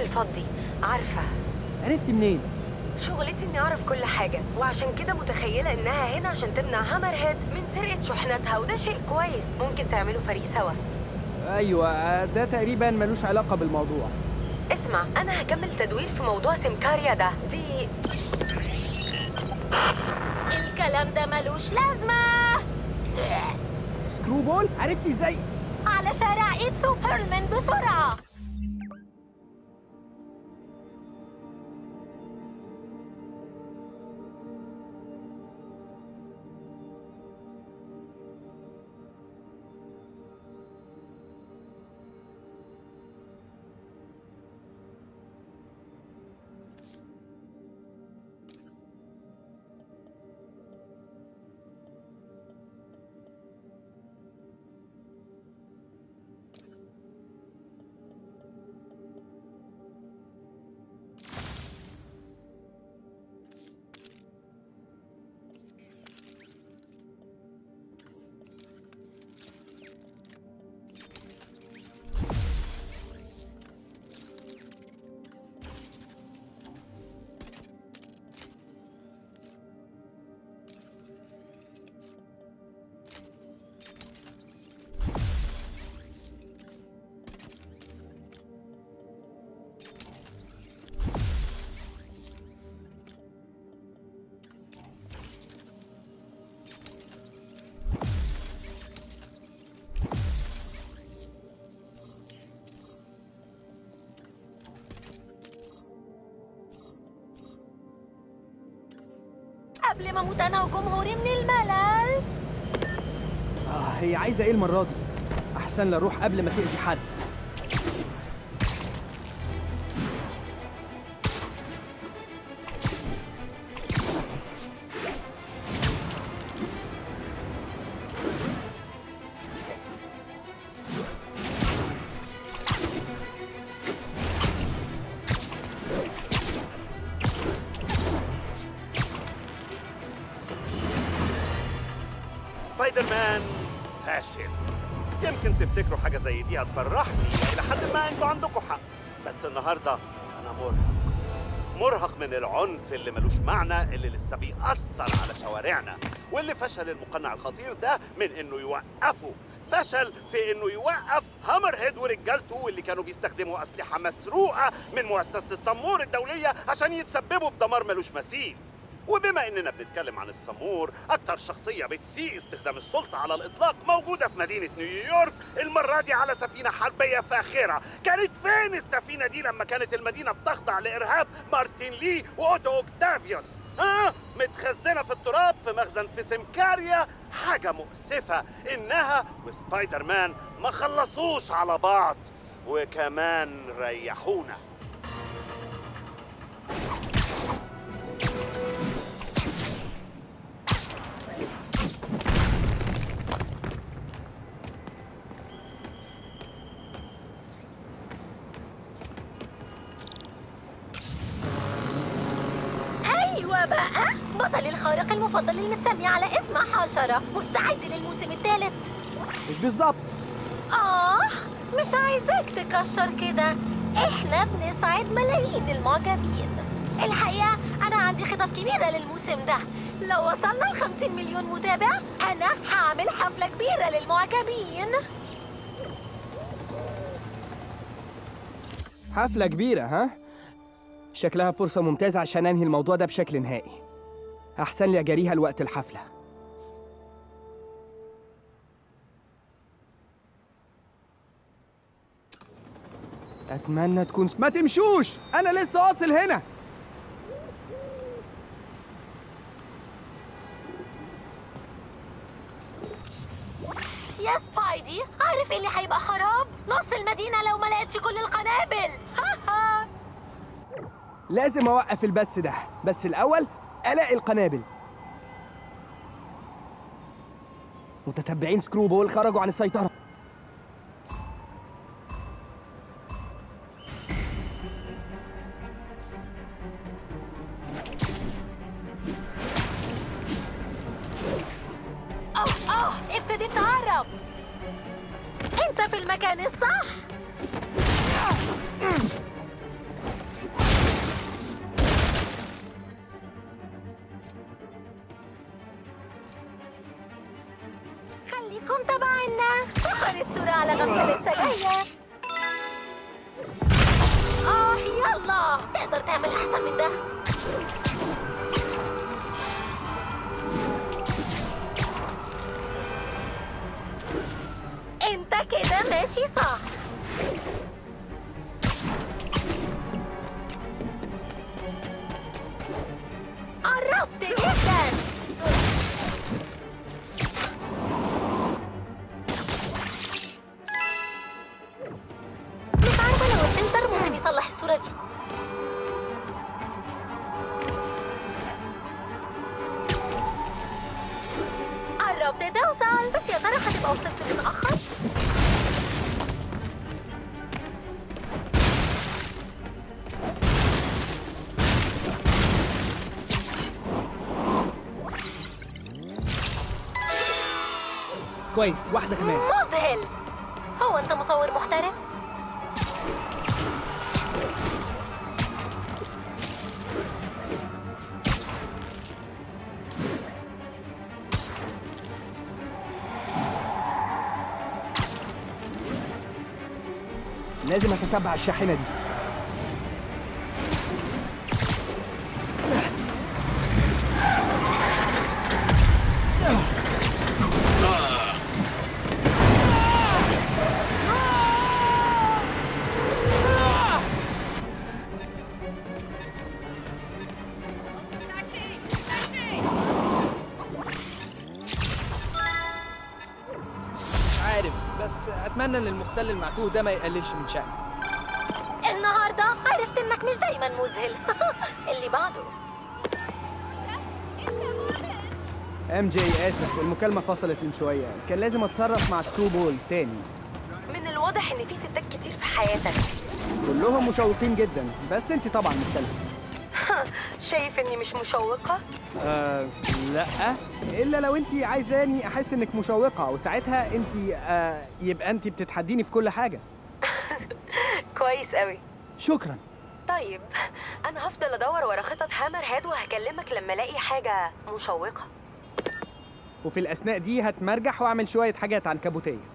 الفضي عارفة عرفت منين؟ شغلتي اني اعرف كل حاجة وعشان كده متخيلة انها هنا عشان تمنع هامر هيد من سرقة شحناتها وده شيء كويس ممكن تعملوا فريق سوا ايوه ده تقريبا ملوش علاقه بالموضوع اسمع انا هكمل تدوير في موضوع سمكاريا ده دي الكلام ده ملوش لازمة سكرو بول عرفتي ازاي؟ على شارع إيتسو بيرلمان بسرعة قبل ما اموت انا وجمهوري من الملل اه هي عايزه ايه المره دي؟ احسن لا اروح قبل ما تاذي حد سبايدر مان فاشل يمكن تفتكروا حاجه زي دي هتفرحني الى حد ما انتوا عندكم حق بس النهارده انا مرهق مرهق من العنف اللي ملوش معنى اللي لسه بيأثر على شوارعنا واللي فشل المقنع الخطير ده من انه يوقفه فشل في انه يوقف هامر هيد ورجالته واللي كانوا بيستخدموا اسلحه مسروقه من مؤسسه السمور الدوليه عشان يتسببوا في دمار ملوش مثيل وبما اننا بنتكلم عن السمور اكتر شخصية بتسيء استخدام السلطة على الاطلاق موجودة في مدينة نيويورك المرة دي على سفينة حربية فاخرة كانت فين السفينة دي لما كانت المدينة بتخضع لارهاب مارتن لي واوتو اوكتافيوس ها متخزنة في التراب في مخزن في سمكاريا حاجة مؤسفة انها وسبايدر مان ما خلصوش على بعض وكمان ريحونا ايوه بقى بطل الخارق المفضل اللي متسمي على اسم حشرة مستعد للموسم الثالث مش بالظبط اه مش عايزاك تكشر كده احنا بنسعد ملايين المعجبين الحقيقة انا عندي خطط كبيرة للموسم ده لو وصلنا ل 50 مليون متابع انا هعمل حفلة كبيرة للمعجبين حفله كبيره ها؟ شكلها فرصه ممتازه عشان انهي الموضوع ده بشكل نهائي احسن لي اجاريها لوقت الحفله اتمنى تكون ما تمشوش انا لسه واصل هنا يا سبايدي عارف ايه اللي هيبقى خراب نص المدينة لو ما لقيتش كل القنابل ها ها لازم اوقف البث ده بس الاول الاقي القنابل متتبعين سكرو بول خرجوا عن السيطره اه اه ابتديت تهرب انت في المكان الصح نعمل احسن من ده انت كده ماشي صح قربت جدا مش عارفة لو الفلتر ممكن يصلح الصورة دي قربت توصل بس يا ترى هتبقى وصلت متأخر؟ كويس واحدة كمان مذهل هو انت مصور محترف؟ لازم أتتبع الشاحنة دي عارف بس أتمنى إن المختل المعتوه ده ما يقللش من شأنه النهاردة عرفت انك مش دايما مذهل اللي بعده ام جي اسف المكالمة فصلت من شوية كان لازم اتصرف مع الترو بول تاني من الواضح ان في ستات كتير في حياتك كلهم مشوقين جدا بس انت طبعا مختلفة شايف اني مش مشوقة؟ آه لا الا لو انت عايزاني احس انك مشوقة وساعتها انت آه يبقى انت بتتحديني في كل حاجة كويس قوي شكرا طيب انا هفضل ادور ورا خطط هامر هاد وهكلمك لما الاقي حاجة مشوقة وفي الاثناء دي هتمرجح واعمل شوية حاجات عنكبوتية